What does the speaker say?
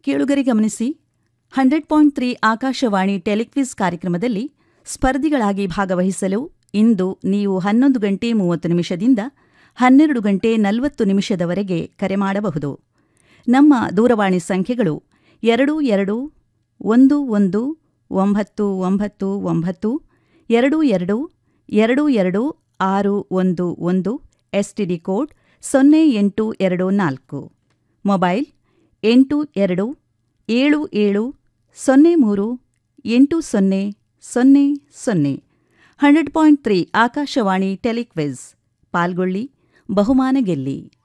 ಕೇಳುಗರೆ ಗಮನಿಸಿ hundred point three Akashvani telequiz ಕಾರ್ಯಕ್ರಮದಲ್ಲಿ ಸ್ಪರ್ಧಿಗಳಾಗಿ ಭಾಗವಹಿಸಲು ಇಂದು ನೀವು ಹನ್ನೊಂದು ಗಂಟೆ ಮೂವತ್ತು ನಿಮಿಷದಿಂದ ಹನ್ನೆರಡು ಗಂಟೆ ನಲವತ್ತು ನಿಮಿಷದವರೆಗೆ ಕರೆ ಮಾಡಬಹುದು ನಮ್ಮ ದೂರವಾಣಿ ಸಂಖ್ಯೆಗಳು ಎರಡು ಎರಡು ಒಂದು ಒಂದು ಒಂಬತ್ತು ಒಂಬತ್ತು ಒಂಬತ್ತು ಎರಡು ಎರಡು ಎರಡು ಎರಡು ಆರು ಒಂದು ಒಂದು ಎಸ್ಟಿಡಿ ಕೋಡ್ ಸೊನ್ನೆ ಎಂಟು ಎರಡು ನಾಲ್ಕು ಮೊಬೈಲ್ ಎಂಟು ಎರಡು ಏಳು ಏಳು ಸೊನ್ನೆ ಮೂರು ಎಂಟು ಸೊನ್ನೆ ಸೊನ್ನೆ ಸೊನ್ನೆ hundred point three Akashvani telequiz ಪಾಲ್ಗೊಳ್ಳಿ ಬಹುಮಾನ ಗೆಲ್ಲಿ